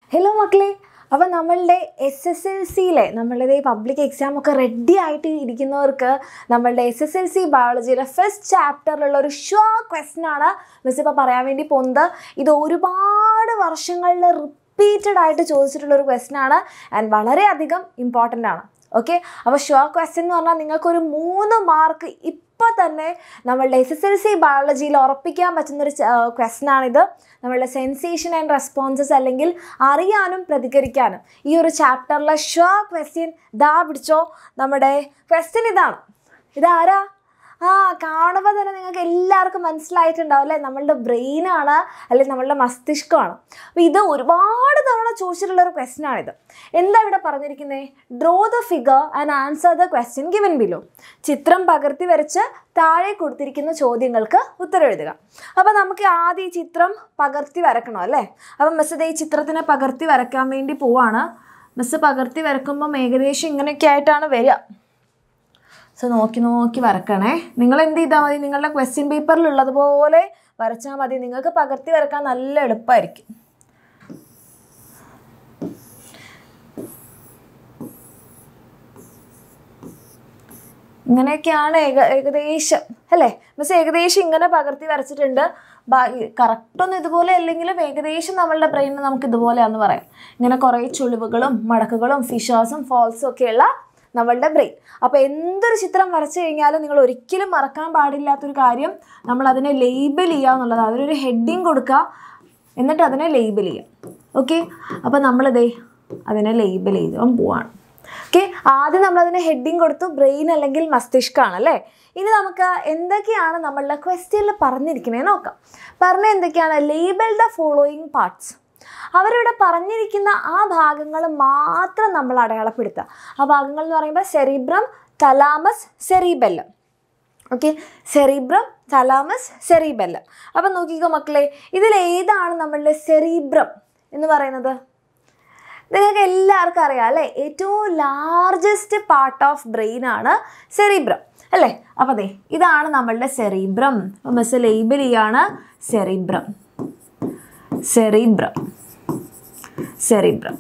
hello മക്കളെ അപ്പം നമ്മളുടെ എസ് എസ് എൽ സിയിലെ നമ്മളുടെ ഈ പബ്ലിക് എക്സാം ഒക്കെ റെഡി ആയിട്ട് ഇരിക്കുന്നവർക്ക് നമ്മളുടെ എസ് എസ് എൽ സി ബയോളജിയിലെ ഫസ്റ്റ് ചാപ്റ്ററിലുള്ള ഒരു ഷോ ക്വസ്റ്റൻ ആണ് മിസ് ഇപ്പോൾ പറയാൻ വേണ്ടി പോകുന്നത് ഇത് ഒരുപാട് വർഷങ്ങളിൽ റിപ്പീറ്റഡ് ആയിട്ട് ചോദിച്ചിട്ടുള്ള ഒരു ക്വസ്റ്റൻ ആണ് ആൻഡ് വളരെയധികം ഇമ്പോർട്ടൻ്റ് ആണ് ഓക്കെ അപ്പോൾ ഷോ ക്വസ്റ്റൻ എന്ന് പറഞ്ഞാൽ നിങ്ങൾക്കൊരു മൂന്ന് മാർക്ക് ഇപ്പോൾ തന്നെ നമ്മളുടെ എസ് എസ് എൽ സി ബയോളജിയിൽ ഉറപ്പിക്കാൻ പറ്റുന്നൊരു ക്വസ്റ്റൻ ആണിത് നമ്മളുടെ സെൻസേഷൻ ആൻഡ് റെസ്പോൺസസ് അല്ലെങ്കിൽ അറിയാനും പ്രതികരിക്കാനും ഈ ഒരു ചാപ്റ്ററിലെ ഷോ ക്വസ്റ്റ്യൻ ദാ പിടിച്ചോ നമ്മുടെ ക്വസ്റ്റ്യൻ ഇതാണ് ഇതാരാ ആ കാണുമ്പോൾ തന്നെ നിങ്ങൾക്ക് എല്ലാവർക്കും മനസ്സിലായിട്ടുണ്ടാവും അല്ലേ നമ്മളുടെ ബ്രെയിനാണ് അല്ലെങ്കിൽ നമ്മളുടെ മസ്തിഷ്കമാണ് അപ്പോൾ ഇത് ഒരുപാട് തവണ ചോദിച്ചിട്ടുള്ള ഒരു ക്വസ്റ്റ്യൻ ആണിത് എന്താ ഇവിടെ പറഞ്ഞിരിക്കുന്നത് draw the figure and answer the question given below ചിത്രം പകർത്തി വരച്ച് താഴെ കൊടുത്തിരിക്കുന്ന ചോദ്യങ്ങൾക്ക് ഉത്തരം എഴുതുക അപ്പോൾ നമുക്ക് ആദ്യം ഈ ചിത്രം പകർത്തി വരക്കണം അല്ലേ അപ്പം മിസ് ഈ ചിത്രത്തിനെ പകർത്തി വരയ്ക്കാൻ വേണ്ടി പോവാണ് മിസ് പകർത്തി വരക്കുമ്പം ഏകദേശം ഇങ്ങനെയൊക്കെ ആയിട്ടാണ് വരിക സോ നോക്കി നോക്കി വരക്കണേ നിങ്ങൾ എന്ത് ചെയ്താൽ മതി നിങ്ങളുടെ ക്വസ്റ്റ്യൻ പേപ്പറിൽ ഉള്ളതുപോലെ വരച്ചാൽ മതി നിങ്ങൾക്ക് പകർത്തി വരക്കാൻ നല്ല എളുപ്പമായിരിക്കും ഇങ്ങനെയൊക്കെയാണ് ഏക ഏകദേശം അല്ലേ മിസ് ഏകദേശം ഇങ്ങനെ പകർത്തി വരച്ചിട്ടുണ്ട് കറക്റ്റൊന്നും ഇതുപോലെ അല്ലെങ്കിലും ഏകദേശം നമ്മളുടെ ബ്രെയിനിന് നമുക്ക് ഇതുപോലെയാണെന്ന് പറയാം ഇങ്ങനെ കുറേ ചുളിവുകളും മടക്കുകളും ഫിഷേഴ്സും ഫോൾസും ഒക്കെയുള്ള നമ്മളുടെ ബ്രെയിൻ അപ്പോൾ എന്തൊരു ചിത്രം വരച്ചു കഴിഞ്ഞാലും നിങ്ങൾ ഒരിക്കലും മറക്കാൻ പാടില്ലാത്തൊരു കാര്യം നമ്മൾ അതിനെ ലേബൽ ചെയ്യുക എന്നുള്ളതാണ് അതിനൊരു ഹെഡിങ് കൊടുക്കുക എന്നിട്ട് അതിനെ ലേബൽ ചെയ്യുക ഓക്കെ അപ്പോൾ നമ്മളിതേ അതിനെ ലേബൽ ചെയ്ത് പോവാണ് ഓക്കെ ആദ്യം നമ്മളതിന് ഹെഡിങ് കൊടുത്തു ബ്രെയിൻ അല്ലെങ്കിൽ മസ്തിഷ്കമാണ് അല്ലേ ഇനി നമുക്ക് എന്തൊക്കെയാണ് നമ്മളുടെ ക്വസ്റ്റ്യനിൽ പറഞ്ഞിരിക്കുന്നത് നോക്കാം പറഞ്ഞ എന്തൊക്കെയാണ് ലേബൽ ദ ഫോളോയിങ് പാർട്സ് അവരിവിടെ പറഞ്ഞിരിക്കുന്ന ആ ഭാഗങ്ങൾ മാത്രം നമ്മൾ അടയാളപ്പെടുത്തുക ആ ഭാഗങ്ങൾ എന്ന് പറയുമ്പോൾ cerebrum thalamus cerebellum okay cerebrum thalamus cerebellum അപ്പം നോക്കിക്കോ മക്കളെ ഇതിൽ ഏതാണ് നമ്മളുടെ സെറിബ്രം എന്ന് പറയുന്നത് നിങ്ങൾക്ക് എല്ലാവർക്കും അറിയാം അല്ലേ ഏറ്റവും ലാർജസ്റ്റ് പാർട്ട് ഓഫ് ബ്രെയിൻ ആണ് സെറിബ്രം അല്ലേ അപ്പോൾ അതെ ഇതാണ് നമ്മളുടെ സെറിബ്രം മിസ് ലേബൽ ചെയ്യാണ് cerebrum cerebrum cerebrum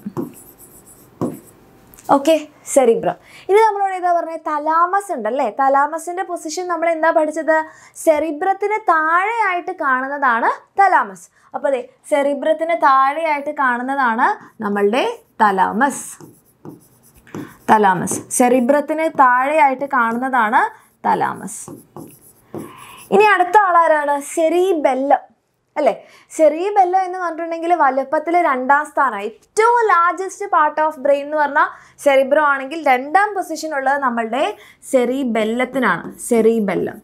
okay cerebrum ഇനി നമ്മളോട് ഏതാ പറഞ്ഞത് തലാമസ് ഉണ്ടല്ലേ തലാമസിൻ്റെ പൊസിഷൻ നമ്മൾ എന്താ പഠിച്ചത് സെറിബ്രത്തിന് താഴെയായിട്ട് കാണുന്നതാണ് തലാമസ് അപ്പോൾ അതെ സെറിബ്രത്തിന് താഴെയായിട്ട് കാണുന്നതാണ് നമ്മളുടെ തലാമസ് തലാമസ് സെറിബ്രത്തിന് താഴെയായിട്ട് കാണുന്നതാണ് തലാമസ് ഇനി അടുത്ത ആളാരാണ് സെറിബെല്ലം അല്ലേ സെറിബെല്ലം എന്ന് പറഞ്ഞിട്ടുണ്ടെങ്കിൽ വലുപ്പത്തിൽ രണ്ടാം സ്ഥാനം ഏറ്റവും ലാർജസ്റ്റ് പാർട്ട് ഓഫ് ബ്രെയിൻ എന്ന് പറഞ്ഞാൽ സെറിബ്രോ ആണെങ്കിൽ രണ്ടാം പൊസിഷൻ ഉള്ളത് നമ്മളുടെ സെറിബെല്ലത്തിനാണ് സെറിബെല്ലം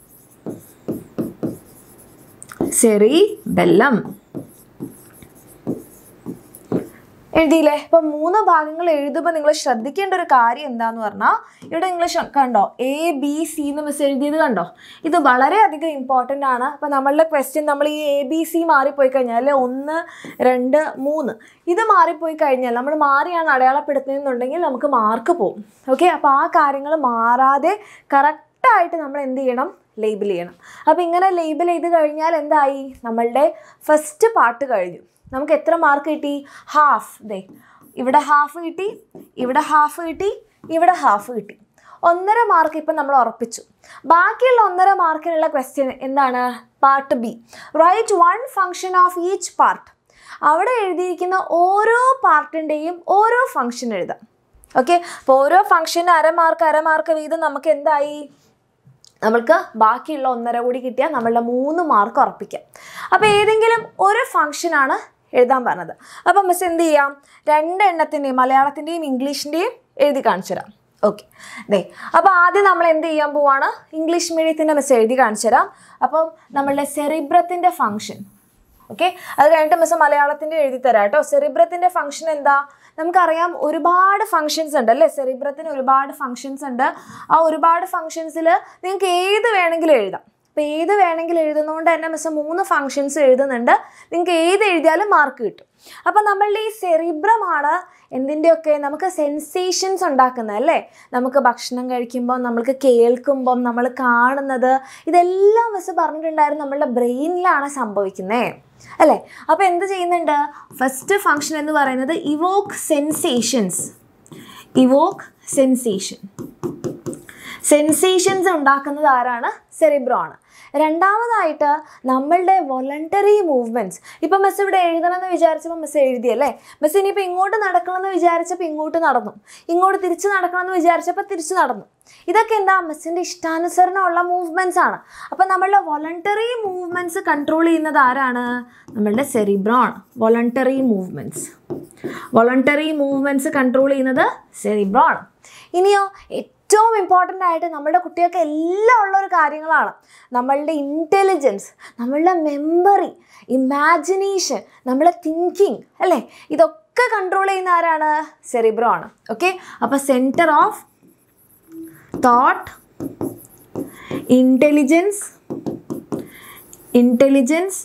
സെറിബെല്ലം എഴുതിയില്ലേ ഇപ്പം മൂന്ന് ഭാഗങ്ങൾ എഴുതുമ്പോൾ നിങ്ങൾ ശ്രദ്ധിക്കേണ്ട ഒരു കാര്യം എന്താന്ന് പറഞ്ഞാൽ ഇവിടെ നിങ്ങൾ കണ്ടോ എ ബി സി എന്ന് മിസ് എഴുതിയത് കണ്ടോ ഇത് വളരെയധികം ഇമ്പോർട്ടൻ്റ് ആണ് അപ്പം നമ്മളുടെ ക്വസ്റ്റ്യൻ നമ്മൾ ഈ എ ബി സി മാറിപ്പോയി കഴിഞ്ഞാൽ അല്ലെ ഒന്ന് രണ്ട് മൂന്ന് ഇത് മാറിപ്പോയി കഴിഞ്ഞാൽ നമ്മൾ മാറിയാണ് അടയാളപ്പെടുത്തുന്നതെന്നുണ്ടെങ്കിൽ നമുക്ക് മാർക്ക് പോകും ഓക്കെ അപ്പോൾ ആ കാര്യങ്ങൾ മാറാതെ കറക്റ്റായിട്ട് നമ്മൾ എന്ത് ചെയ്യണം ലേബിൾ ചെയ്യണം അപ്പോൾ ഇങ്ങനെ ലേബിൾ ചെയ്ത് കഴിഞ്ഞാൽ എന്തായി നമ്മളുടെ ഫസ്റ്റ് പാർട്ട് കഴിഞ്ഞു നമുക്ക് എത്ര മാർക്ക് കിട്ടി ഹാഫ് ദേ ഇവിടെ ഹാഫ് കിട്ടി ഇവിടെ ഹാഫ് കിട്ടി ഇവിടെ ഹാഫ് കിട്ടി ഒന്നര മാർക്ക് ഇപ്പം നമ്മൾ ഉറപ്പിച്ചു ബാക്കിയുള്ള ഒന്നര മാർക്കിനുള്ള ക്വസ്റ്റ്യൻ എന്താണ് part B right one function of each part അവിടെ എഴുതിയിരിക്കുന്ന ഓരോ പാർട്ടിൻ്റെയും ഓരോ ഫങ്ഷൻ എഴുതാം ഓക്കെ അപ്പോൾ ഓരോ ഫങ്ഷന് അര മാർക്ക് അര മാർക്ക് വീതം നമുക്ക് എന്തായി നമ്മൾക്ക് ബാക്കിയുള്ള ഒന്നര കൂടി കിട്ടിയാൽ നമ്മളുടെ മൂന്ന് മാർക്ക് ഉറപ്പിക്കാം അപ്പോൾ ഏതെങ്കിലും ഒരു ഫങ്ഷനാണ് എഴുതാൻ പറഞ്ഞത് അപ്പം മിസ് എന്ത് ചെയ്യാം രണ്ട് എണ്ണത്തിൻ്റെയും മലയാളത്തിൻ്റെയും ഇംഗ്ലീഷിൻ്റെയും എഴുതി കാണിച്ചു തരാം ഓക്കെ ദേ അപ്പോൾ ആദ്യം നമ്മൾ എന്ത് ചെയ്യാൻ പോവാണ് ഇംഗ്ലീഷ് മീഡിയത്തിൻ്റെ മിസ് എഴുതി കാണിച്ചു തരാം അപ്പം നമ്മളുടെ സെറിബ്രത്തിൻ്റെ ഫങ്ഷൻ ഓക്കെ അത് കഴിഞ്ഞിട്ട് മിസ് മലയാളത്തിൻ്റെ എഴുതി തരാം കേട്ടോ സെറിബ്രത്തിൻ്റെ ഫങ്ഷൻ എന്താ നമുക്കറിയാം ഒരുപാട് ഫങ്ഷൻസ് ഉണ്ട് അല്ലേ സെറിബ്രത്തിന് ഒരുപാട് ഫങ്ഷൻസ് ഉണ്ട് ആ ഒരുപാട് ഫങ്ഷൻസിൽ നിങ്ങൾക്ക് ഏത് വേണമെങ്കിലും എഴുതാം അപ്പോൾ ഏത് വേണമെങ്കിലും എഴുതുന്നതുകൊണ്ട് തന്നെ മിസ് മൂന്ന് ഫങ്ഷൻസ് എഴുതുന്നുണ്ട് നിങ്ങൾക്ക് ഏത് എഴുതിയാലും മാർക്ക് കിട്ടും അപ്പോൾ നമ്മളുടെ ഈ സെറിബ്രമാണ് എന്തിൻ്റെയൊക്കെ നമുക്ക് സെൻസേഷൻസ് ഉണ്ടാക്കുന്നത് അല്ലേ നമുക്ക് ഭക്ഷണം കഴിക്കുമ്പോൾ നമ്മൾക്ക് കേൾക്കുമ്പം നമ്മൾ കാണുന്നത് ഇതെല്ലാം മിസ് പറഞ്ഞിട്ടുണ്ടായിരുന്നു നമ്മളുടെ ബ്രെയിനിലാണ് സംഭവിക്കുന്നത് അല്ലേ അപ്പോൾ എന്ത് ചെയ്യുന്നുണ്ട് ഫസ്റ്റ് ഫങ്ഷൻ എന്ന് പറയുന്നത് evoke sensations evoke sensation sensations ഉണ്ടാക്കുന്നത് ആരാണ് സെറിബ്രോ ആണ് രണ്ടാമതായിട്ട് നമ്മളുടെ വോളണ്ടറി മൂവ്മെൻറ്റ്സ് ഇപ്പം മിസ് ഇവിടെ എഴുതണം എന്ന് വിചാരിച്ചപ്പോൾ മിസ് എഴുതിയല്ലേ മിസ് ഇനിയിപ്പോൾ ഇങ്ങോട്ട് നടക്കണമെന്ന് വിചാരിച്ചപ്പോൾ ഇങ്ങോട്ട് നടന്നു ഇങ്ങോട്ട് തിരിച്ച് നടക്കണമെന്ന് വിചാരിച്ചപ്പോൾ തിരിച്ച് നടന്നു ഇതൊക്കെ എന്താ മിസ്സിൻ്റെ ഇഷ്ടാനുസരണമുള്ള മൂവ്മെൻറ്റ്സ് ആണ് അപ്പം നമ്മളുടെ വോളണ്ടറി മൂവ്മെൻറ്റ്സ് കൺട്രോൾ ചെയ്യുന്നത് ആരാണ് നമ്മളുടെ സെറിബ്രോ ആണ് voluntary movements voluntary movements control ചെയ്യുന്നത് സെറിബ്രോ ആണ് ഇനിയോ ഏറ്റവും ഇമ്പോർട്ടൻ്റ് ആയിട്ട് നമ്മുടെ കുട്ടികൾക്ക് എല്ലാം ഉള്ള ഒരു കാര്യങ്ങളാണ് നമ്മളുടെ ഇൻ്റലിജൻസ് നമ്മളുടെ മെമ്മറി ഇമാജിനേഷൻ നമ്മളെ തിങ്കിങ് അല്ലേ ഇതൊക്കെ കൺട്രോൾ ചെയ്യുന്ന ആരാണ് സെറിബ്രോ ആണ് ഓക്കെ അപ്പോൾ centre of thought intelligence intelligence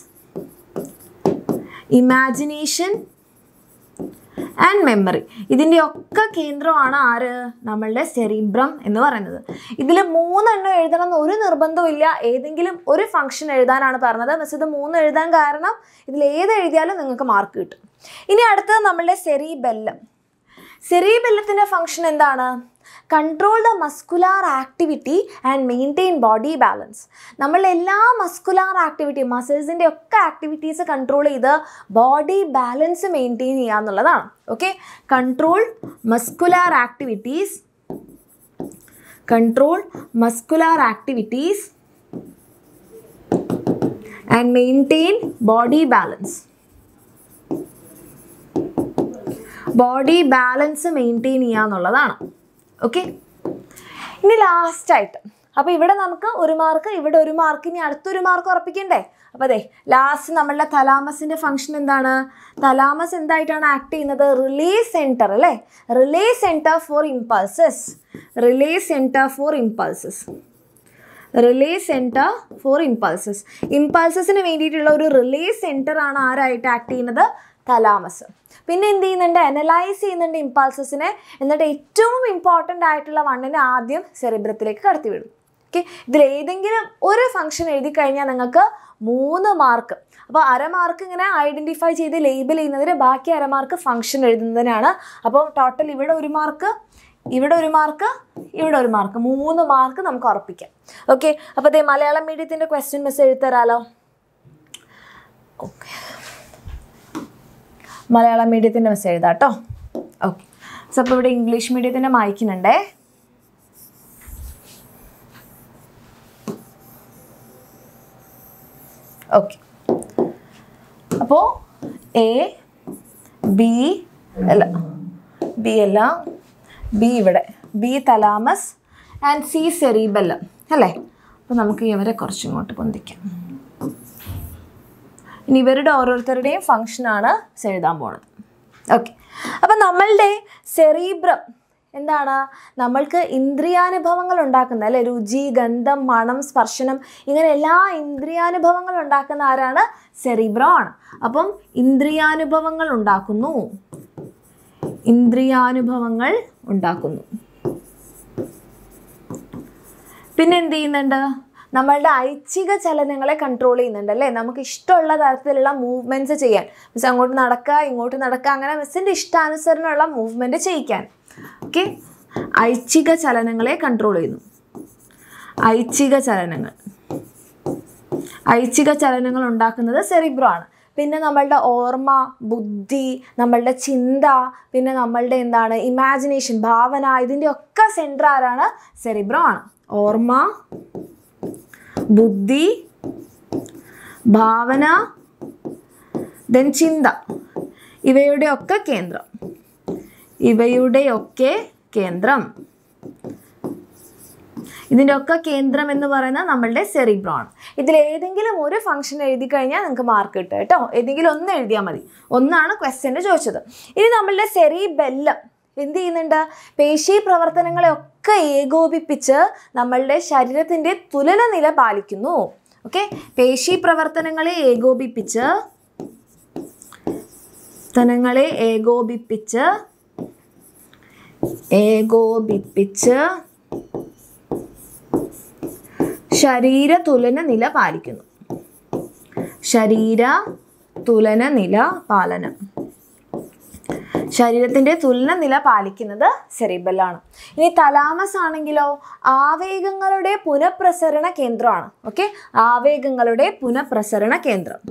imagination and memory ഇതിൻ്റെ ഒക്കെ കേന്ദ്രമാണ് ആര് നമ്മളുടെ സെറിബ്രം എന്ന് പറയുന്നത് ഇതിൽ മൂന്നെണ്ണം എഴുതണം എന്ന് ഒരു നിർബന്ധമില്ല ഏതെങ്കിലും ഒരു ഫംഗ്ഷൻ എഴുതാനാണ് പറഞ്ഞത് മിസ് ഇത് മൂന്ന് എഴുതാൻ കാരണം ഇതിൽ ഏത് എഴുതിയാലും നിങ്ങൾക്ക് മാർക്ക് കിട്ടും ഇനി അടുത്തത് നമ്മളുടെ സെറിബെല്ലം സെറിബെല്ലത്തിൻ്റെ ഫംഗ്ഷൻ എന്താണ് control the muscular activity and maintain body balance നമ്മൾ എല്ലാ മസ്കുലാർ ആക്ടിവിറ്റി മസിൽസിൻ്റെ ഒക്കെ ആക്ടിവിറ്റീസ് കൺട്രോൾ ചെയ്ത് ബോഡി ബാലൻസ് മെയിൻറ്റെയിൻ ചെയ്യുക എന്നുള്ളതാണ് okay control muscular activities control muscular activities and maintain body balance body balance maintain ചെയ്യുക എന്നുള്ളതാണ് ഓക്കെ ഇനി ലാസ്റ്റായിട്ട് അപ്പോൾ ഇവിടെ നമുക്ക് ഒരു മാർക്ക് ഇവിടെ ഒരു മാർക്ക് ഇനി അടുത്തൊരു മാർക്ക് ഉറപ്പിക്കണ്ടേ അപ്പോൾ അതെ ലാസ്റ്റ് നമ്മളുടെ തലാമസിൻ്റെ ഫംഗ്ഷൻ എന്താണ് തലാമസ് എന്തായിട്ടാണ് ആക്ട് ചെയ്യുന്നത് റിലേ സെൻറ്റർ അല്ലേ relay centre for impulses relay centre for impulses relay centre for impulses ഇമ്പൾസസിന് വേണ്ടിയിട്ടുള്ള ഒരു റിലേ സെൻറ്റർ ആണ് ആരായിട്ട് ആക്ട് ചെയ്യുന്നത് തലാമസ് പിന്നെ എന്ത് ചെയ്യുന്നുണ്ട് അനലൈസ് ചെയ്യുന്നുണ്ട് ഇമ്പൾസസിനെ എന്നിട്ട് ഏറ്റവും ഇമ്പോർട്ടൻ്റ് ആയിട്ടുള്ള വണ്ണിനെ ആദ്യം സെറിബ്രത്തിലേക്ക് കടത്തി വിടും ഓക്കെ ഇതിൽ ഏതെങ്കിലും ഒരു ഫംഗ്ഷൻ എഴുതി കഴിഞ്ഞാൽ നിങ്ങൾക്ക് മൂന്ന് മാർക്ക് അപ്പോൾ അര മാർക്ക് ഇങ്ങനെ ഐഡൻറ്റിഫൈ ചെയ്ത് ലേബൽ ചെയ്യുന്നതിന് ബാക്കി അര മാർക്ക് ഫംഗ്ഷൻ എഴുതുന്നതിനാണ് അപ്പോൾ ടോട്ടൽ ഇവിടെ ഒരു മാർക്ക് ഇവിടെ ഒരു മാർക്ക് ഇവിടെ ഒരു മാർക്ക് മൂന്ന് മാർക്ക് നമുക്ക് ഉറപ്പിക്കാം ഓക്കെ അപ്പോൾ അതേ മലയാളം മീഡിയത്തിൻ്റെ ക്വസ്റ്റ്യൻ മിസ് എഴുതരാലോ ഓക്കെ മലയാളം മീഡിയത്തിൻ്റെ മിസ് എഴുതാം കേട്ടോ ഓക്കെ സോ അപ്പോൾ ഇവിടെ ഇംഗ്ലീഷ് മീഡിയത്തിൻ്റെ മായ്ക്കുന്നുണ്ടേ ഓക്കെ അപ്പോൾ എ ബി അല്ല ബി അല്ല ബി ഇവിടെ B thalamus and C cerebellum അല്ലേ അപ്പോൾ നമുക്ക് ഇവരെ കുറച്ചിങ്ങോട്ട് പൊന്തിക്കാം ഇനി ഇവരുടെ ഓരോരുത്തരുടെയും ഫങ്ഷനാണ് എഴുതാൻ പോണത് ഓക്കെ അപ്പം നമ്മളുടെ സെറീബ്രം എന്താണ് നമ്മൾക്ക് ഇന്ദ്രിയാനുഭവങ്ങൾ ഉണ്ടാക്കുന്ന അല്ലെ രുചി ഗന്ധം മണം സ്പർശനം ഇങ്ങനെ എല്ലാ ഇന്ദ്രിയാനുഭവങ്ങൾ ഉണ്ടാക്കുന്ന ആരാണ് സെറീബ്രം ആണ് അപ്പം ഇന്ദ്രിയാനുഭവങ്ങൾ ഉണ്ടാക്കുന്നു ഇന്ദ്രിയാനുഭവങ്ങൾ ഉണ്ടാക്കുന്നു പിന്നെ എന്ത് ചെയ്യുന്നുണ്ട് നമ്മളുടെ ഐച്ഛിക ചലനങ്ങളെ കൺട്രോൾ ചെയ്യുന്നുണ്ട് അല്ലേ നമുക്ക് ഇഷ്ടമുള്ള തരത്തിലുള്ള മൂവ്മെൻറ്റ്സ് ചെയ്യാൻ മിസ് അങ്ങോട്ട് നടക്കുക ഇങ്ങോട്ട് നടക്കുക അങ്ങനെ മിസ്സിൻ്റെ ഇഷ്ടാനുസരണമുള്ള മൂവ്മെൻറ്റ് ചെയ്യിക്കാൻ ഓക്കെ ഐച്ഛിക ചലനങ്ങളെ കൺട്രോൾ ചെയ്യുന്നു ഐച്ഛിക ചലനങ്ങൾ ഐച്ഛിക ചലനങ്ങൾ ഉണ്ടാക്കുന്നത് സെറിബ്രോ ആണ് പിന്നെ നമ്മളുടെ ഓർമ്മ ബുദ്ധി നമ്മളുടെ ചിന്ത പിന്നെ നമ്മളുടെ എന്താണ് ഇമാജിനേഷൻ ഭാവന ഇതിൻ്റെ ഒക്കെ സെൻറ്റർ ആരാണ് സെറിബ്രോ ആണ് ഓർമ്മ ബുദ്ധി ഭാവന ദെൻ ചിന്ത ഇവയുടെയൊക്കെ കേന്ദ്രം ഇവയുടെയൊക്കെ കേന്ദ്രം ഇതിൻ്റെ ഒക്കെ കേന്ദ്രം എന്ന് പറയുന്നത് നമ്മളുടെ സെറിബ്രോ ആണ് ഇതിൽ ഏതെങ്കിലും ഒരു ഫംഗ്ഷൻ എഴുതി കഴിഞ്ഞാൽ നിങ്ങൾക്ക് മാർക്ക് കിട്ടും കേട്ടോ ഏതെങ്കിലും ഒന്ന് എഴുതിയാൽ മതി ഒന്നാണ് ക്വസ്റ്റ്യൻ്റെ ചോദിച്ചത് ഇനി നമ്മളുടെ സെറിബെല്ലം എന്ത് ചെയ്യുന്നുണ്ട് പേശി പ്രവർത്തനങ്ങളെ ഒക്കെ ഏകോപിപ്പിച്ച് നമ്മളുടെ ശരീരത്തിൻ്റെ തുലന നില പാലിക്കുന്നു ഓക്കെ പേശി പ്രവർത്തനങ്ങളെ ഏകോപിപ്പിച്ച് പ്രവർത്തനങ്ങളെ ഏകോപിപ്പിച്ച് ഏകോപിപ്പിച്ച് ശരീര തുലന നില പാലിക്കുന്നു ശരീര തുലന നില പാലനം ശരീരത്തിന്റെ തുലന നില പാലിക്കുന്നത് സെറിബലാണ് ഇനി തലാമസ് ആണെങ്കിലോ ആവേഗങ്ങളുടെ പുനഃപ്രസരണ കേന്ദ്രമാണ് ഓക്കെ ആവേഗങ്ങളുടെ പുനഃപ്രസരണ കേന്ദ്രം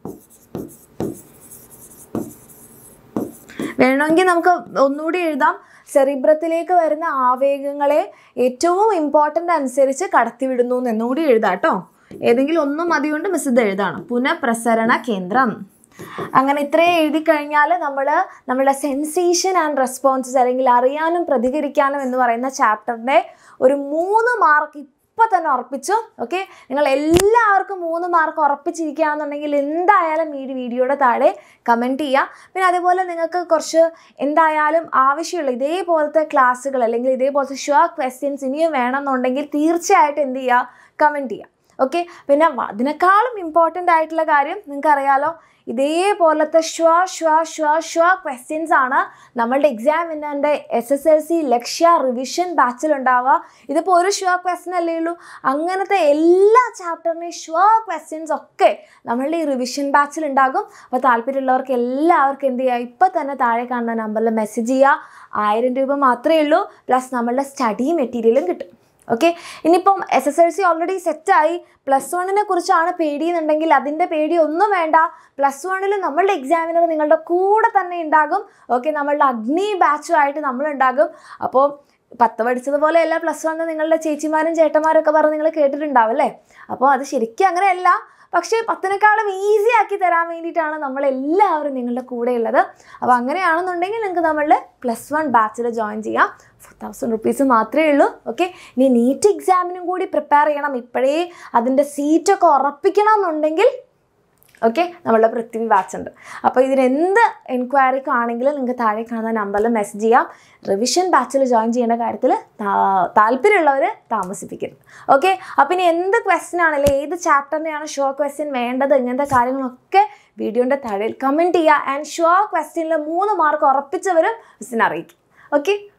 വേണമെങ്കിൽ നമുക്ക് ഒന്നുകൂടി എഴുതാം സെറിബ്രത്തിലേക്ക് വരുന്ന ആവേഗങ്ങളെ ഏറ്റവും ഇമ്പോർട്ടൻ്റ് അനുസരിച്ച് കടത്തിവിടുന്നു എന്ന് എന്നുകൂടി എഴുതാം കേട്ടോ ഏതെങ്കിലും ഒന്നും മതി കൊണ്ട് മിസ് ഇത് എഴുതാണ് പുനഃപ്രസരണ കേന്ദ്രം അങ്ങനെ ഇത്രയും എഴുതി കഴിഞ്ഞാൽ നമ്മൾ നമ്മുടെ സെൻസേഷൻ ആൻഡ് റെസ്പോൺസസ് അല്ലെങ്കിൽ അറിയാനും പ്രതികരിക്കാനും എന്ന് പറയുന്ന ചാപ്റ്ററിൻ്റെ ഒരു മൂന്ന് മാർക്ക് ഇപ്പം തന്നെ ഉറപ്പിച്ചു ഓക്കെ നിങ്ങൾ എല്ലാവർക്കും മൂന്ന് മാർക്ക് ഉറപ്പിച്ചിരിക്കുകയാണെന്നുണ്ടെങ്കിൽ എന്തായാലും ഈ വീഡിയോയുടെ താഴെ കമൻറ്റ് ചെയ്യുക പിന്നെ അതേപോലെ നിങ്ങൾക്ക് കുറച്ച് എന്തായാലും ആവശ്യമുള്ള ഇതേപോലത്തെ ക്ലാസ്സുകൾ അല്ലെങ്കിൽ ഇതേപോലത്തെ ഷുവർ ക്വസ്റ്റ്യൻസ് ഇനിയും വേണമെന്നുണ്ടെങ്കിൽ തീർച്ചയായിട്ടും എന്ത് ചെയ്യുക കമൻറ്റ് ചെയ്യുക ഓക്കെ പിന്നെ വ- അതിനേക്കാളും ഇമ്പോർട്ടൻ്റ് ആയിട്ടുള്ള കാര്യം നിങ്ങൾക്ക് അറിയാലോ ഇതേപോലത്തെ ഷ്വ ഷ്വ ഷ്വ ഷ്വ ക്വസ്റ്റ്യൻസ് ആണ് നമ്മളുടെ എക്സാം വിന്നറിൻ്റെ S S L C Lakshya revision ബാച്ചിൽ ഉണ്ടാവുക ഇതിപ്പോൾ ഒരു ഷ്വ ക്വസ്റ്റ്യൻ അല്ലേ ഉള്ളൂ അങ്ങനത്തെ എല്ലാ ചാപ്റ്ററിൻ്റെയും ഷ്വ ക്വസ്റ്റ്യൻസ് ഒക്കെ നമ്മളുടെ ഈ റിവിഷൻ ബാച്ചിൽ ഉണ്ടാകും അപ്പോൾ താല്പര്യമുള്ളവർക്ക് എല്ലാവർക്കും എന്ത് ചെയ്യുക ഇപ്പോൾ തന്നെ താഴെ കാണുന്ന നമ്പറിൽ മെസ്സേജ് ചെയ്യുക ആയിരം രൂപ മാത്രമേ ഉള്ളൂ പ്ലസ് നമ്മളുടെ സ്റ്റഡി മെറ്റീരിയലും കിട്ടും ഓക്കെ ഇനിയിപ്പം S S L C already സെറ്റായി പ്ലസ് വണ്ണിനെ കുറിച്ചാണ് പേടിയെന്നുണ്ടെങ്കിൽ അതിൻ്റെ പേടി ഒന്നും വേണ്ട പ്ലസ് വണ്ണിൽ നമ്മളുടെ എക്സാമിനർ നിങ്ങളുടെ കൂടെ തന്നെ ഉണ്ടാകും ഓക്കെ നമ്മളുടെ അഗ്നി ബാച്ചുമായിട്ട് നമ്മളുണ്ടാകും അപ്പോൾ പത്ത് പഠിച്ചതുപോലെയല്ല പ്ലസ് വണ്ണ് നിങ്ങളുടെ ചേച്ചിമാരും ചേട്ടന്മാരും ഒക്കെ പറഞ്ഞ് നിങ്ങൾ കേട്ടിട്ടുണ്ടാവും അല്ലേ അപ്പോൾ അത് ശരിക്കും അങ്ങനെയല്ല പക്ഷേ പത്തിനേക്കാളും ഈസി ആക്കി തരാൻ വേണ്ടിയിട്ടാണ് നമ്മളെല്ലാവരും നിങ്ങളുടെ കൂടെ ഉള്ളത് അപ്പോൾ അങ്ങനെയാണെന്നുണ്ടെങ്കിൽ നിങ്ങൾക്ക് നമ്മളുടെ പ്ലസ് വൺ ബാച്ചിൽ ജോയിൻ ചെയ്യാം ഫോർ തൗസൻഡ് റുപ്പീസ് മാത്രമേ ഉള്ളൂ ഓക്കെ ഇനി നീറ്റ് എക്സാമിനും കൂടി പ്രിപ്പയർ ചെയ്യണം ഇപ്പോഴേ അതിൻ്റെ സീറ്റൊക്കെ ഉറപ്പിക്കണം എന്നുണ്ടെങ്കിൽ ഓക്കെ നമ്മളുടെ പൃഥ്വി ബാച്ച് ഉണ്ട് അപ്പോൾ ഇതിന് എന്ത് എൻക്വയറിക്ക് ആണെങ്കിലും നിങ്ങൾക്ക് താഴെ കാണുന്ന നമ്പറിൽ മെസ്സേജ് ചെയ്യാം റിവിഷൻ ബാച്ചിൽ ജോയിൻ ചെയ്യേണ്ട കാര്യത്തിൽ താല്പര്യമുള്ളവർ താമസിപ്പിക്കരുത് ഓക്കെ അപ്പം ഇനി എന്ത് ക്വസ്റ്റ്യൻ ആണെങ്കിലും ഏത് ചാപ്റ്ററിനെയാണ് ഷോ ക്വസ്റ്റ്യൻ വേണ്ടത് ഇങ്ങനത്തെ കാര്യങ്ങളൊക്കെ വീഡിയോൻ്റെ താഴെ കമൻറ്റ് ചെയ്യുക ആൻഡ് ഷോ ക്വസ്റ്റ്യനിൽ മൂന്ന് മാർക്ക് ഉറപ്പിച്ചവരും മിസ്സിനെ അറിയിക്കും ഓക്കെ